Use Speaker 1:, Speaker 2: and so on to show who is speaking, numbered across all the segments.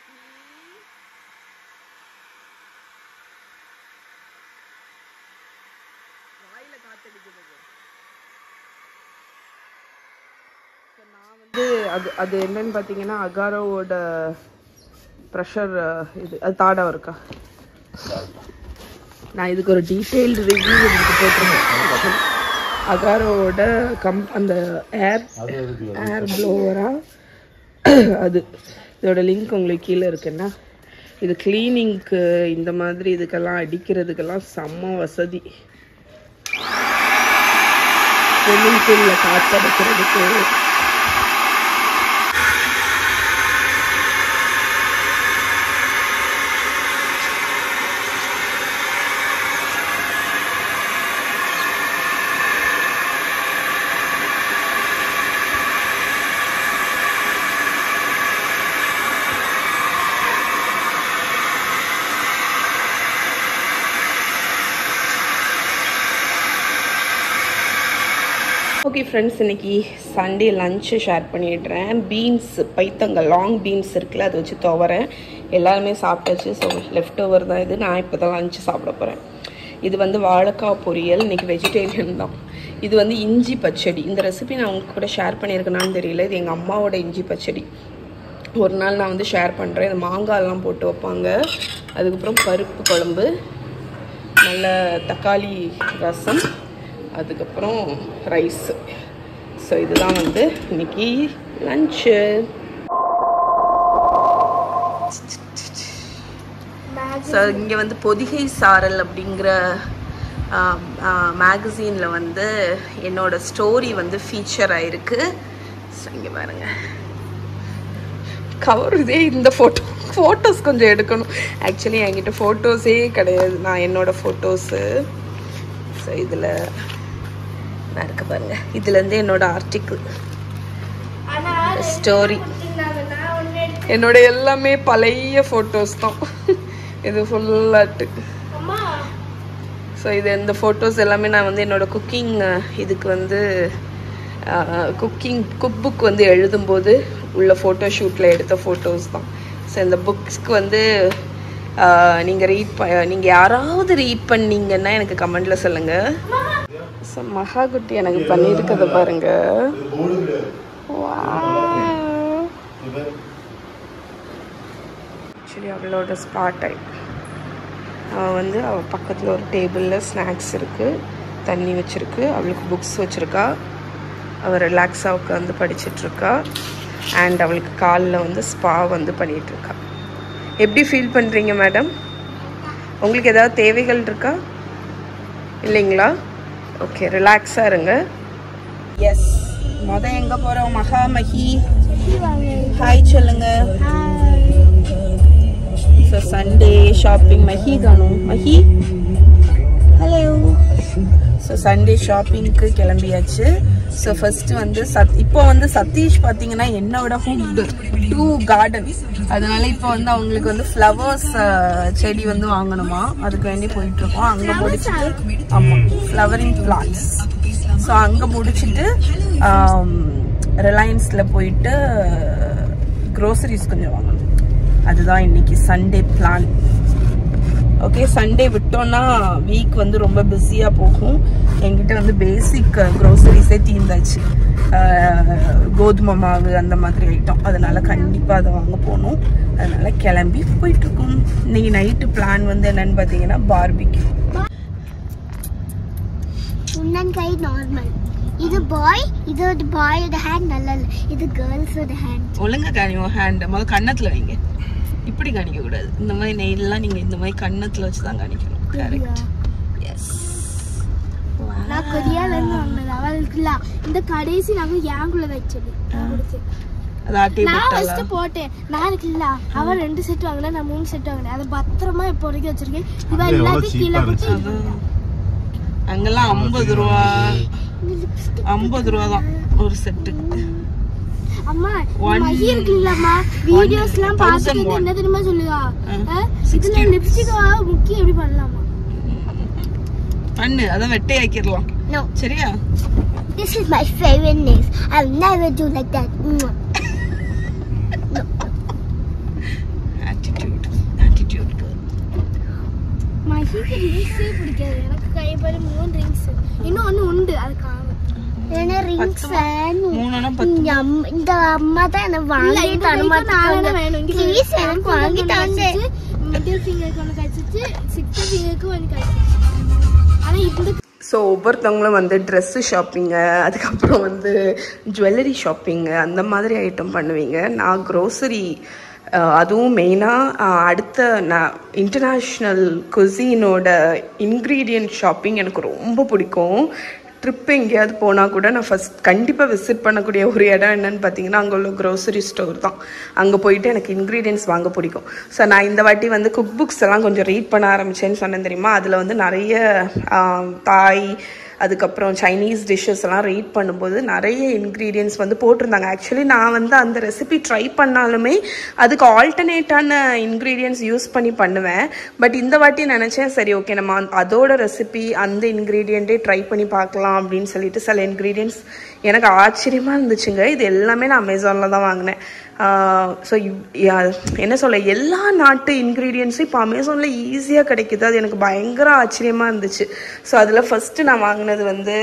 Speaker 1: வாயில காத்தடிக்குது So, நான் வந்து அது அது என்னன்னு பார்த்தீங்கன்னா அகாரோவோட ப்ரெஷர் இது அது தாடாக இருக்கா நான் இதுக்கு ஒரு டீட்டெயில்டு ரிவ்யூ இதுக்கு போட்டிருந்தேன் அகாரோவோட கம் அந்த ஏர் ஏர் ப்ளோவரா அது இதோட லிங்க் உங்களுக்கு கீழே இருக்குன்னா இது க்ளீனிங்க்கு இந்த மாதிரி இதுக்கெல்லாம் அடிக்கிறதுக்கெல்லாம் செம்ம வசதி ஸ்விம்மிங் பூலில் காற்றடிக்கிறதுக்கு ஓகே ஃப்ரெண்ட்ஸ் இன்னைக்கு சண்டே லஞ்சு ஷேர் பண்ணிடுறேன் பீன்ஸ் பைத்தங்கள் லாங் பீன்ஸ் இருக்குல்ல அதை வச்சு துவரேன் எல்லாருமே சாப்பிட்டாச்சு ஸோ லெஃப்ட் ஓவர் தான் இது நான் இப்போ தான் லஞ்சு சாப்பிட போகிறேன் இது வந்து வாழைக்காய் பொரியல் இன்னைக்கு வெஜிடேரியன் தான் இது வந்து இஞ்சி பச்சடி இந்த ரெசிபி நான் உங்களுக்கு கூட ஷேர் பண்ணியிருக்கேனான்னு தெரியல இது எங்கள் அம்மாவோட இஞ்சி பச்சடி ஒரு நாள் நான் வந்து ஷேர் பண்ணுறேன் இது மாங்காய்லாம் போட்டு வைப்பாங்க அதுக்கப்புறம் பருப்பு குழம்பு நல்ல தக்காளி ரசம் அதுக்கப்புறம் ரைஸு ஸோ இதுதான் வந்து இன்னைக்கு லஞ்சு ஸோ இங்கே வந்து பொதிகை சாரல் அப்படிங்கிற மேகசீனில் வந்து என்னோட ஸ்டோரி வந்து ஃபீச்சர் ஆயிருக்கு ஸோ இங்கே பாருங்க கவர் இதே இந்த ஃபோட்டோ ஃபோட்டோஸ் கொஞ்சம் எடுக்கணும் ஆக்சுவலி என்கிட்ட ஃபோட்டோஸே கிடையாது நான் என்னோட ஃபோட்டோஸு ஸோ இதில் நான் இருக்க பாருங்க இதுலேருந்து என்னோட ஆர்டிக்கிள் ஸ்டோரி என்னோட எல்லாமே பழைய ஃபோட்டோஸ் தான் இது ஃபுல்லாட்டு ஸோ இது இந்த ஃபோட்டோஸ் எல்லாமே நான் வந்து என்னோட குக்கிங் இதுக்கு வந்து குக்கிங் குக் புக் வந்து எழுதும்போது உள்ள ஃபோட்டோ ஷூட்டில் எடுத்த ஃபோட்டோஸ் தான் ஸோ இந்த புக்ஸ்க்கு வந்து நீங்கள் ரீட் ப நீங்கள் யாராவது ரீட் பண்ணீங்கன்னா எனக்கு கமெண்டில் சொல்லுங்கள் ஸோ மகாகுட்டி எனக்கு பண்ணியிருக்கதை பாருங்க ஆக்சுவலி அவளோட ஸ்பாட் டைம் அவள் வந்து அவள் பக்கத்தில் ஒரு டேபிளில் ஸ்நாக்ஸ் இருக்குது தண்ணி வச்சுருக்கு அவளுக்கு புக்ஸ் வச்சுருக்கா அவள் ரிலாக்ஸாக உட்காந்து படிச்சிட்ருக்கா அண்ட் அவளுக்கு காலில் வந்து ஸ்பா வந்து பண்ணிகிட்ருக்கா எப்படி ஃபீல் பண்ணுறீங்க மேடம் உங்களுக்கு ஏதாவது தேவைகள் இருக்கா இல்லைங்களா ஓகே ரிலாக்ஸாக இருங்க எஸ் மொதல் எங்கே போகிறோம் மகாமகி ஹாய் சொல்லுங்க ஸோ சண்டே ஷாப்பிங் மஹி காணும் மஹி ஹலோ ஸோ சண்டே ஷாப்பிங்க்கு கிளம்பியாச்சு ஸோ ஃபர்ஸ்ட் வந்து சத் இப்போ வந்து சதீஷ் பார்த்தீங்கன்னா என்னோட ஹுட் டூ கார்டன் அதனால இப்போ வந்து அவங்களுக்கு வந்து ஃப்ளவர்ஸ் செடி வந்து வாங்கணுமா அதுக்கு வேண்டி போயிட்டு இருக்கோம் அங்கே முடிச்சுட்டு ஆமாம் ஃப்ளவரிங் பிளான்ஸ் ஸோ அங்கே முடிச்சுட்டு ரிலையன்ஸில் போயிட்டு க்ரோசரிஸ் கொஞ்சம் வாங்கணும் அதுதான் இன்னைக்கு சண்டே பிளான் ஓகே சண்டே விட்டோம்னா வீக் வந்து ரொம்ப பிஸியாக போகும் என்கிட்ட வந்து பேசிக் க்ரோசரிஸே தீர்ந்தாச்சு கோதுமை மாவு அந்த மாதிரி ஐட்டம் அதனால கண்டிப்பாக அதை வாங்க போகணும் அதனால கிளம்பி போயிட்டுருக்கோம் இன்னைக்கு நைட்டு பிளான் வந்து என்னன்னு பார்த்தீங்கன்னா பார்பிக்யூ
Speaker 2: உன்னன் கை நார்மல் இது பாய் இதோட பாயோட ஹேண்ட் நல்லா இல்ல இது கேர்ள்ஸோட ஹேண்ட்
Speaker 1: ஒழுங்கா காணிவோம் ஹேண்ட் முதல்ல கன்னத்தில் வைங்க இப்படி காணிக்க கூடாது இந்த மாதிரி நெயிலெலாம் நீங்கள் இந்த மாதிரி கன்னத்தில் வச்சு தான் காணிக்கணும் கரெக்ட் எஸ்
Speaker 2: நான் கொரியால இருந்து வாங்கினது அவளுக்கு இல்ல இந்த கடைசி நகை ஏங்குள்ள வச்சது நான் கொடுத்தேன்.
Speaker 1: அது ஆட்டி
Speaker 2: நான்
Speaker 1: போட்டாலா
Speaker 2: ஃபர்ஸ்ட் போட்டேன் நான் இருக்கு இல்ல அவ ரெண்டு செட் வாங்கினா நான் மூணு செட் வாங்கினேன் அதை பத்திரமா இப்போ வரைக்கும் வச்சிருக்கேன் இவ
Speaker 3: அது எவ்வளவு
Speaker 2: எல்லாத்தையும் கீழே
Speaker 3: cheap-ஆ
Speaker 2: போட்டு
Speaker 1: அதான். அங்கெல்லாம் ஐம்பது ரூபா ஐம்பது ரூபா தான் ஒரு செட்டு
Speaker 2: அம்மா
Speaker 1: One-
Speaker 2: மகி இருக்குல்லம்மா வீடியோஸ் எல்லாம் பார்த்துட்டு
Speaker 1: thousand
Speaker 2: வந்து என்ன தெரியுமா சொல்லுவா
Speaker 1: ஆ.
Speaker 2: அஹ், இதுல லிப்ஸ்டிக் முக்கியம் எப்படி பண்ணலாமா
Speaker 1: பண்ணு அதான் வெட்டை ஆக்கிடலாம்
Speaker 2: No,
Speaker 1: சரியா
Speaker 2: this is my favorite nails. I'll never do like that. Mwah.
Speaker 3: ரிங்ஸே பிடிக்காது எனக்கு கைப்படி மூணு ரிங்ஸ் இன்னும் ஒன்று உண்டு அது காணும்
Speaker 2: ஏன்னா ரிங்ஸ் வேணும்
Speaker 1: மூணுனா
Speaker 2: இந்த அம்மா- இந்த அம்மா தான் எனக்கு வாங்கி தர மாட்டாங்க ப்ளீஸ் எனக்கு வாங்கி தாங்க
Speaker 3: மிடில் ஃபிங்கருக்கு ஒன்று கிடச்சிச்சு சிக்ஸ்த் ஃபிங்கருக்கு ஒன்று கிடச்சிச்சு ஆனால் இந்த
Speaker 1: ஸோ ஒவ்வொருத்தவங்களும் வந்து ட்ரெஸ்ஸு ஷாப்பிங்கு அதுக்கப்புறம் வந்து ஜுவல்லரி ஷாப்பிங்கு அந்த மாதிரி ஐட்டம் பண்ணுவீங்க நான் க்ரோசரி அதுவும் மெயினாக அடுத்த நான் இன்டர்நேஷ்னல் குசீனோட இன்க்ரீடியன்ட் ஷாப்பிங் எனக்கு ரொம்ப பிடிக்கும் ட்ரிப் எங்கேயாவது போனால் கூட நான் ஃபஸ்ட் கண்டிப்பாக விசிட் பண்ணக்கூடிய ஒரு இடம் என்னன்னு பார்த்தீங்கன்னா அங்கே உள்ள க்ரோசரி ஸ்டோர் தான் அங்கே போயிட்டு எனக்கு இன்க்ரீடியன்ஸ் வாங்க பிடிக்கும் ஸோ நான் இந்த வாட்டி வந்து குக் புக்ஸ் எல்லாம் கொஞ்சம் ரீட் பண்ண ஆரம்பிச்சேன்னு சொன்னேன் தெரியுமா அதில் வந்து நிறைய ஆம், தாய் அதுக்கப்புறம் சைனீஸ் டிஷ்ஷஸ் எல்லாம் ரீட் பண்ணும்போது நிறைய இன்க்ரீடியன்ஸ் வந்து போட்டிருந்தாங்க ஆக்சுவலி நான் வந்து அந்த ரெசிபி ட்ரை பண்ணாலுமே அதுக்கு ஆல்டர்னேட்டான இன்க்ரீடியன்ஸ் யூஸ் பண்ணி பண்ணுவேன் பட் இந்த வாட்டி நினச்சேன் சரி ஓகே நம்ம அந்த- அதோட ரெசிபி அந்த இன்க்ரீடியண்ட்டே ட்ரை பண்ணி பார்க்கலாம் அப்படின்னு சொல்லிட்டு சில இன்க்ரீடியன்ஸ் எனக்கு ஆச்சரியமாக இருந்துச்சுங்க இது எல்லாமே நான் அமேசானில் தான் வாங்கினேன் ஸோ என்ன சொல்ல எல்லா நாட்டு இன்க்ரீடியன்ஸும் இப்போ அமேசானில் ஈஸியாக கிடைக்குது அது எனக்கு பயங்கர ஆச்சரியமாக இருந்துச்சு ஸோ அதில் ஃபஸ்ட்டு நான் வாங்கினது வந்து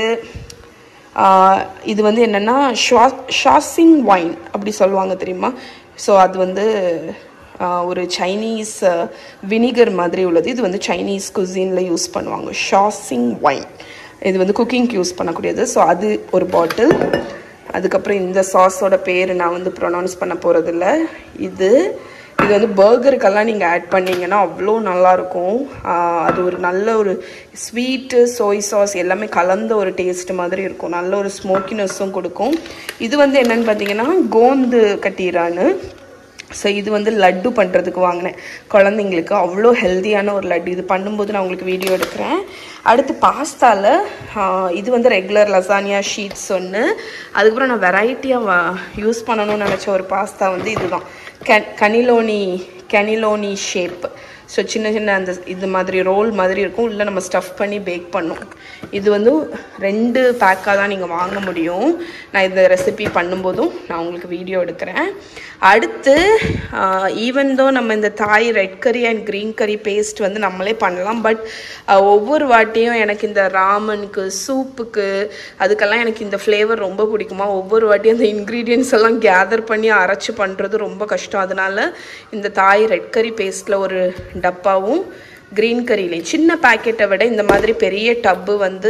Speaker 1: ஆஹ் இது வந்து என்னென்னா ஷா ஷாசிங் வைன் அப்படி சொல்லுவாங்க தெரியுமா ஸோ அது வந்து ஆஹ் ஒரு சைனீஸ் வினிகர் மாதிரி உள்ளது இது வந்து சைனீஸ் குசினில் யூஸ் பண்ணுவாங்க ஷாசிங் வைன் இது வந்து குக்கிங்க்கு யூஸ் பண்ணக்கூடியது ஸோ அது ஒரு பாட்டில் அதுக்கப்புறம் இந்த சாஸோட பேர் நான் வந்து ப்ரொனவுன்ஸ் பண்ண போகிறதில்ல இது இது வந்து பர்கருக்கெல்லாம் நீங்கள் ஆட் பண்ணீங்கன்னா அவ்வளோ நல்லாயிருக்கும் அது ஒரு நல்ல ஒரு ஸ்வீட்டு சோய் சாஸ் எல்லாமே கலந்த ஒரு டேஸ்ட் மாதிரி இருக்கும் நல்ல ஒரு ஸ்மோக்கினஸும் கொடுக்கும் இது வந்து என்னன்னு பார்த்தீங்கன்னா கோந்து கட்டீரான்னு ஸோ இது வந்து லட்டு பண்ணுறதுக்கு வாங்கினேன் குழந்தைங்களுக்கு அவ்வளோ ஹெல்த்தியான ஒரு லட்டு இது பண்ணும்போது நான் உங்களுக்கு வீடியோ எடுக்கிறேன் அடுத்து பாஸ்தாவில் இது வந்து ரெகுலர் லசானியா ஷீட்ஸ் ஒன்று அதுக்கப்புறம் நான் வெரைட்டியாக யூஸ் பண்ணணும்னு நினச்ச ஒரு பாஸ்தா வந்து இதுதான் கன் கனிலோனி கனிலோனி ஷேப் ஸோ சின்ன சின்ன அந்த இது மாதிரி ரோல் மாதிரி இருக்கும் இல்லை நம்ம ஸ்டஃப் பண்ணி பேக் பண்ணோம் இது வந்து ரெண்டு பேக்காக தான் நீங்கள் வாங்க முடியும் நான் இந்த ரெசிபி பண்ணும்போதும் நான் உங்களுக்கு வீடியோ எடுக்கிறேன் அடுத்து ஈவன் தோ நம்ம இந்த தாய் ரெட் கறி அண்ட் க்ரீன் கறி பேஸ்ட் வந்து நம்மளே பண்ணலாம் பட் ஒவ்வொரு வாட்டியும் எனக்கு இந்த ராமனுக்கு சூப்புக்கு அதுக்கெல்லாம் எனக்கு இந்த ஃப்ளேவர் ரொம்ப பிடிக்குமா ஒவ்வொரு வாட்டியும் அந்த இன்க்ரீடியன்ஸ் எல்லாம் கேதர் பண்ணி அரைச்சி பண்ணுறது ரொம்ப கஷ்டம் அதனால இந்த தாய் ரெட் கறி பேஸ்ட்டில் ஒரு டப்பாவும் க்ரீன் கறிலையும் சின்ன பேக்கெட்டை விட இந்த மாதிரி பெரிய டப்பு வந்து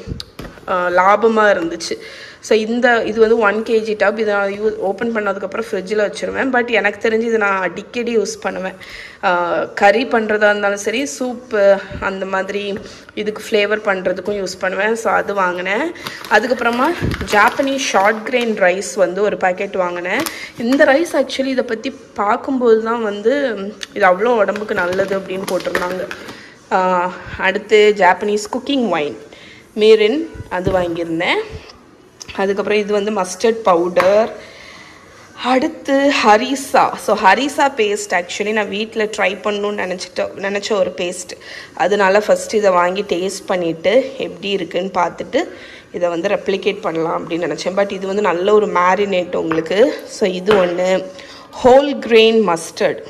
Speaker 1: லாபமாக இருந்துச்சு ஸோ இந்த இது வந்து ஒன் கேஜி டப் இதை நான் யூ ஓப்பன் பண்ணதுக்கப்புறம் ஃப்ரிட்ஜில் வச்சுருவேன் பட் எனக்கு தெரிஞ்சு இதை நான் அடிக்கடி யூஸ் பண்ணுவேன் கறி பண்ணுறதா இருந்தாலும் சரி சூப்பு அந்த மாதிரி இதுக்கு ஃப்ளேவர் பண்ணுறதுக்கும் யூஸ் பண்ணுவேன் ஸோ அது வாங்கினேன் அதுக்கப்புறமா ஜாப்பனீஸ் ஷார்ட் கிரெயின் ரைஸ் வந்து ஒரு பாக்கெட் வாங்கினேன் இந்த ரைஸ் ஆக்சுவலி இதை பற்றி பார்க்கும்போது தான் வந்து இது அவ்வளோ உடம்புக்கு நல்லது அப்படின்னு போட்டிருந்தாங்க ஆஹ் அடுத்து ஜாப்பனீஸ் குக்கிங் ஒயின் மீரின் அது வாங்கியிருந்தேன் அதுக்கப்புறம் இது வந்து மஸ்டர்ட் பவுடர் அடுத்து harissa so harissa paste actually நான் வீட்டில் ட்ரை பண்ணணும்னு நினச்சிட்டு நினச்ச ஒரு பேஸ்ட் அதனால ஃபஸ்ட்டு இதை வாங்கி டேஸ்ட் பண்ணிவிட்டு எப்படி இருக்குன்னு பார்த்துட்டு இதை வந்து ரெப்ளிகேட் பண்ணலாம் அப்படின்னு நினச்சேன் பட் இது வந்து நல்ல ஒரு மேரினேட் உங்களுக்கு ஸோ இது ஒன்று ஹோல் கிரெயின் மஸ்டர்ட்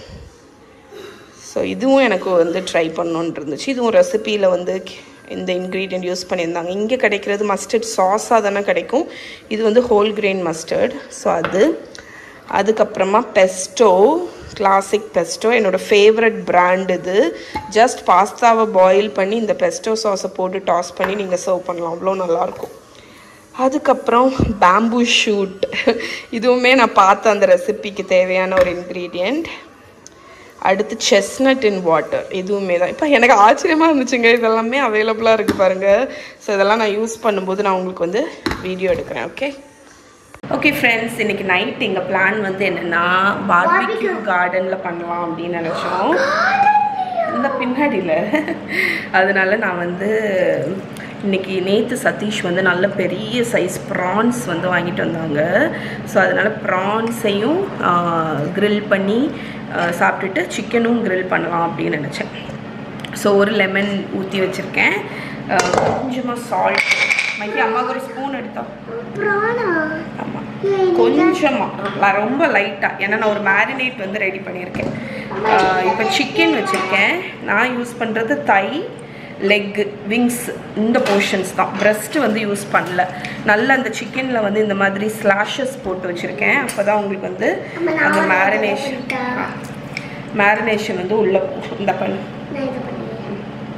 Speaker 1: ஸோ இதுவும் எனக்கு வந்து ட்ரை பண்ணணுன்னு இருந்துச்சு இதுவும் ரெசிப்பியில் வந்து இந்த இன்க்ரீடியன்ட் யூஸ் பண்ணியிருந்தாங்க இங்கே கிடைக்கிறது மஸ்டர்ட் சாஸாக தானே கிடைக்கும் இது வந்து ஹோல் கிரெயின் மஸ்டர்ட் ஸோ அது அதுக்கப்புறமா பெஸ்டோ கிளாசிக் பெஸ்டோ என்னோடய ஃபேவரட் பிராண்ட் இது ஜஸ்ட் பாஸ்தாவை பாயில் பண்ணி இந்த பெஸ்டோ சாஸை போட்டு டாஸ் பண்ணி நீங்கள் சர்வ் பண்ணலாம் அவ்வளோ நல்லாயிருக்கும் அதுக்கப்புறம் பேம்பூ ஷூட் இதுவுமே நான் பார்த்த அந்த ரெசிபிக்கு தேவையான ஒரு இன்க்ரீடியண்ட் அடுத்து செஸ்னட் இன் வாட்டர் இதுவுமே தான் இப்போ எனக்கு ஆச்சரியமாக இருந்துச்சுங்க இதெல்லாமே அவைலபிளாக இருக்குது பாருங்கள் ஸோ இதெல்லாம் நான் யூஸ் பண்ணும்போது நான் உங்களுக்கு வந்து வீடியோ எடுக்கிறேன் ஓகே ஓகே ஃப்ரெண்ட்ஸ் இன்னைக்கு நைட் எங்கள் பிளான் வந்து என்னென்னா பார்பிக்யூ கார்டனில் பண்ணலாம் அப்படின்னு நினச்சோம் இந்த பின்னாடியில் அதனால நான் வந்து இன்னைக்கு நேற்று சதீஷ் வந்து நல்ல பெரிய சைஸ் ப்ரான்ஸ் வந்து வாங்கிட்டு வந்தாங்க ஸோ அதனால் ப்ரான்ஸையும் grill பண்ணி ஆஹ் சாப்பிட்டுட்டு சிக்கனும் grill பண்ணலாம் அப்படின்னு நினச்சேன் ஸோ ஒரு லெமன் ஊற்றி வச்சுருக்கேன் கொஞ்சமாக சால்ட் மைக்கி அம்மாவுக்கு ஒரு ஸ்பூன் எடுத்தோம்
Speaker 2: ப்ரானா
Speaker 1: ஆமாம் கொஞ்சமாக ரொம்ப லைட்டாக ஏன்னா நான் ஒரு மேரினேட் வந்து ரெடி பண்ணியிருக்கேன் இப்போ சிக்கன் வச்சுருக்கேன் நான் யூஸ் பண்ணுறது தை லெக் விங்ஸ் இந்த போர்ஷன்ஸ் தான் breast வந்து யூஸ் பண்ணல நல்லா அந்த சிக்கனில் வந்து இந்த மாதிரி ஸ்லாஷஸ் போட்டு வச்சுருக்கேன் அப்போ தான் உங்களுக்கு வந்து
Speaker 2: அம்மா, நான்
Speaker 1: அந்த
Speaker 2: order
Speaker 1: மேரினேஷன்
Speaker 2: பண்ணிட்டா?
Speaker 1: மேரினேஷன் வந்து உள்ளே போகும் இந்த பண்ணு
Speaker 2: நான் இதை பண்ணுவேன்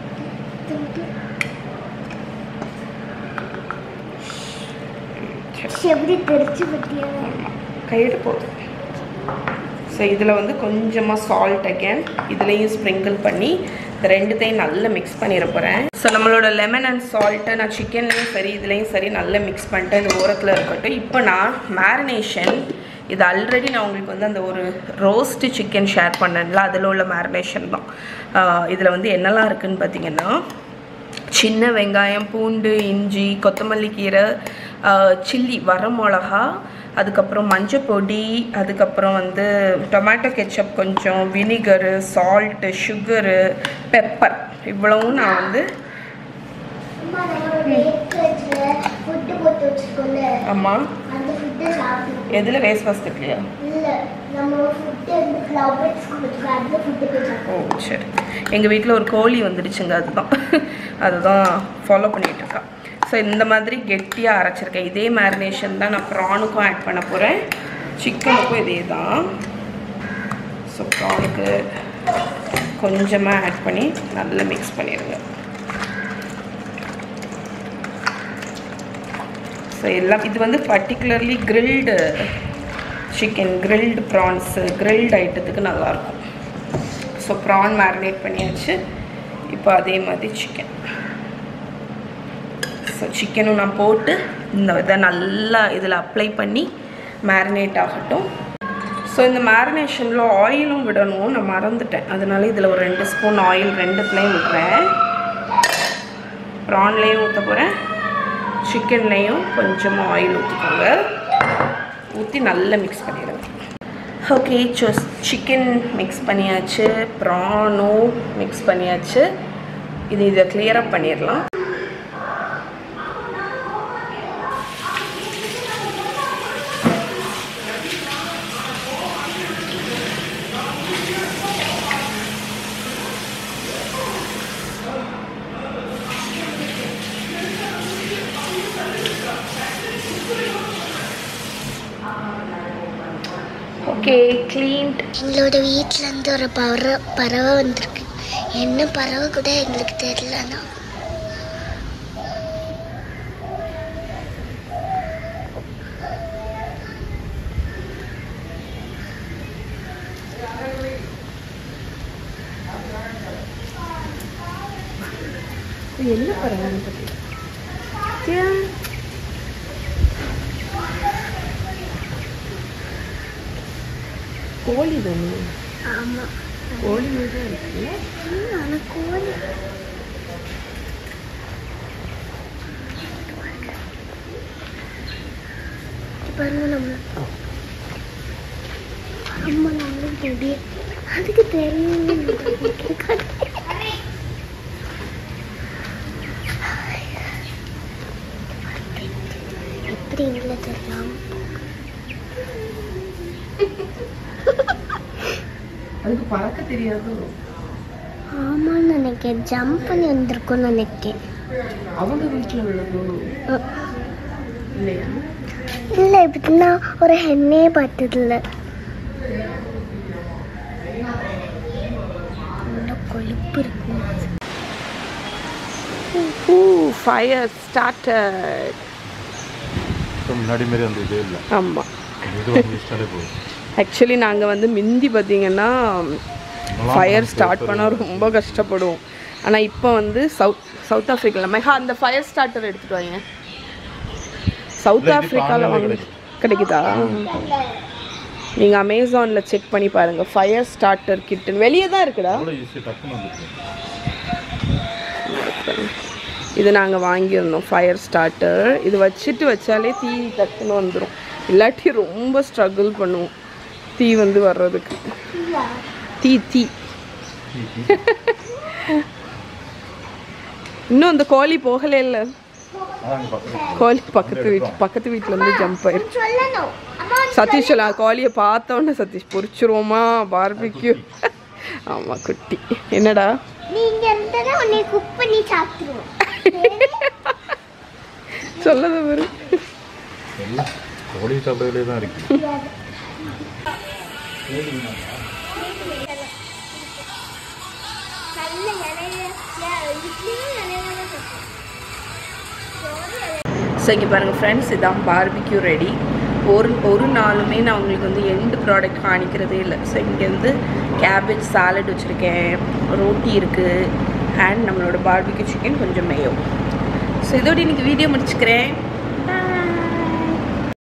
Speaker 2: எப்படி தெரிச்சு பத்தியா
Speaker 1: கையிட்டு போதும் ஸோ இதில் வந்து கொஞ்சமாக சால்ட் அகேன் இதுலேயும் ஸ்ப்ரிங்கிள் பண்ணி இந்த ரெண்டுத்தையும் நல்லா மிக்ஸ் பண்ணிட போகிறேன் ஸோ நம்மளோட லெமன் அண்ட் சால்ட்டை நான் சிக்கன்லேயும் சரி இதுலேயும் சரி நல்லா மிக்ஸ் பண்ணிட்டேன் இது ஓரத்தில் இருக்கட்டும் இப்போ நான் மேரினேஷன் இது ஆல்ரெடி நான் உங்களுக்கு வந்து அந்த ஒரு ரோஸ்ட்டு சிக்கன் ஷேர் பண்ணேன்ல அதில் உள்ள மேரினேஷன் தான் இதில் வந்து என்னெல்லாம் இருக்குதுன்னு பார்த்தீங்கன்னா சின்ன வெங்காயம் பூண்டு இஞ்சி கொத்தமல்லி கீரை சில்லி வரமிளகா அதுக்கப்புறம் மஞ்சள் பொடி அதுக்கப்புறம் வந்து டொமேட்டோ கெச்சப் கொஞ்சம் வினிகரு சால்ட்டு சுகரு பெப்பர் இவ்வளவும் நான் வந்து
Speaker 2: அம்மா நம்மளோட எக் வச்சுல ஃபுட்டு போட்டு வச்சிருக்கோம்ல
Speaker 1: ஆமாம்
Speaker 2: அந்த ஃபுட்டை சாப்பிடுவோம்
Speaker 1: எதில் வேஸ்ட் பாஸ்கெட்லையா
Speaker 2: இல்ல நம்ம ஃபுட்டு வந்து ஃப்ளவர்ஸ் கொடுத்துருக்கோம் அந்த ஃபுட்டு போய் சாப்பிடுவோம்
Speaker 1: ஓ சரி எங்கள் வீட்டில் ஒரு கோழி வந்துடுச்சுங்க அதுதான் அதுதான் ஃபாலோ பண்ணிகிட்ருக்கா ஸோ இந்த மாதிரி கெட்டியாக அரைச்சிருக்கேன் இதே மேரினேஷன் தான் நான் ப்ரானுக்கும் ஆட் பண்ண போகிறேன் சிக்கனுக்கும் இதே தான் ஸோ ப்ரானுக்கு கொஞ்சமாக ஆட் பண்ணி நல்லா மிக்ஸ் பண்ணிடுங்க ஸோ எல்லாம் இது வந்து particularly grilled chicken grilled prawns grilled ஐட்டத்துக்கு நல்லாயிருக்கும் ஸோ ப்ரான் மேரினேட் பண்ணியாச்சு இப்போ அதே மாதிரி சிக்கன் ஸோ சிக்கனும் நான் போட்டு இந்த இதை நல்லா இதில் அப்ளை பண்ணி மேரினேட் ஆகட்டும் ஸோ இந்த மேரினேஷனில் ஆயிலும் விடணும் நான் மறந்துட்டேன் அதனால இதில் ஒரு ரெண்டு ஸ்பூன் ஆயில் ரெண்டுத்துலேயும் விடுறேன் ப்ரான்லேயும் ஊற்ற போகிறேன் சிக்கன்லேயும் கொஞ்சமாக ஆயில் ஊற்றிக்கோங்க ஊற்றி நல்லா மிக்ஸ் பண்ணிடுங்க ஓகே சோஸ் சிக்கன் மிக்ஸ் பண்ணியாச்சு ப்ரானும் மிக்ஸ் பண்ணியாச்சு இது இதை கிளியரப் பண்ணிடலாம் ஓகே க்ளீன்ட்
Speaker 2: எங்களோட வீட்ல இருந்து ஒரு பறவை பறவை வந்திருக்கு என்ன பறவை கூட எங்களுக்கு தெரியலண்ணா
Speaker 1: என்ன பரவாயில்ல பற்றி கோழி தானே
Speaker 2: ஆமா
Speaker 1: கோழி தான் இருக்குல்ல
Speaker 2: ஆனா கோழி பாருங்க நம்ம அம்மா நம்மளுக்கு தெரியும் அதுக்கு தெரியும் எப்படி இல்லை தெரியலாம்
Speaker 1: அதுக்கு பறக்க தெரியாது
Speaker 2: ஆமான்னு நினைக்கிறேன் ஜம்ப் பண்ணி வந்திருக்கும்னு நினைக்கிறேன்
Speaker 1: அவங்க வீட்டில் உள்ளதோ இல்லையா
Speaker 2: இல்லை இப்படி நான் ஒரு ஹென்னே பார்த்ததில்ல நல்ல கொழுப்பு இருக்கும்
Speaker 1: ஊ ஃபயர் ஸ்டார்டட்
Speaker 4: இப்போ முன்னாடி மாதிரி அந்த இதே இல்லை
Speaker 1: ஆமாம்
Speaker 4: இது வந்து இஷ்டாலே போகுது
Speaker 1: ஆக்சுவலி நாங்கள் வந்து மிந்தி பார்த்தீங்கன்னா
Speaker 4: நல்லா
Speaker 1: ஃபயர்
Speaker 4: இருக்கும்.
Speaker 1: ஸ்டார்ட் பண்ண ரொம்ப கஷ்டப்படுவோம் ஆனால் இப்போ வந்து சவுத் சவுத் ஆஃப்ரிக்காவில் மெகா அந்த ஃபயர் ஸ்டார்டர் எடுத்துட்டு வாங்க சவுத்
Speaker 4: இல்ல, இது
Speaker 1: ஆஃப்ரிக்காவில்
Speaker 4: online
Speaker 1: வாங்க கிடைக்குதா நீங்கள் அமேசானில் செக் பண்ணி பாருங்கள் ஃபயர் ஸ்டார்டர் கிட்டுன்னு வெளியே தான் இருக்குடா
Speaker 4: அவ்வளோ ஈஸி டக்குன்னு வந்துருக்கு
Speaker 1: இது நாங்கள் வாங்கியிருந்தோம் ஃபயர் ஸ்டார்டர் இது வச்சுட்டு வச்சாலே தீ டக்குன்னு வந்துடும் இல்லாட்டி ரொம்ப ஸ்ட்ரகிள் பண்ணுவோம் தீ வந்து வர்றதுக்கு தீ தீ இன்னும் அந்த கோழி போகலே இல்லை
Speaker 4: அதான் பக்கத்தில்
Speaker 1: கோழி பக்கத்து வீட்டு பக்கத்து வீட்டில் இருந்து ஜம்ப் ஆயிடுச்சு
Speaker 2: சொல்லணும் அம்மா
Speaker 1: சதீஷ் சொல்ல கோழியை பார்த்தோன்னே சதீஷ் பொரிச்சிருவோமா பார்பிக்யூ ஆமாம் குட்டி என்னடா
Speaker 2: நீங்க எந்த உன்னை குக் பண்ணி சாப்பிட்டுருவோம்
Speaker 1: சொல்லது பாரு
Speaker 4: எல்லாம் கோழி சாப்பிட்றதுலே தான் இருக்கு
Speaker 2: நல்ல இலையில இட்லியும் இலையில
Speaker 1: ஸோ இங்கே பாருங்கள் ஃப்ரெண்ட்ஸ் இதான் பார்பிக்யூ ரெடி ஒரு ஒரு நாளுமே நான் உங்களுக்கு வந்து எந்த ப்ராடக்ட் காணிக்கிறதே இல்லை ஸோ இங்கே வந்து கேபேஜ் சாலட் வச்சுருக்கேன் ரோட்டி இருக்குது அண்ட் நம்மளோட பார்பிக்யூ சிக்கன் கொஞ்சம் மேயோ ஸோ இதோட இன்னைக்கு வீடியோ முடிச்சுக்கிறேன்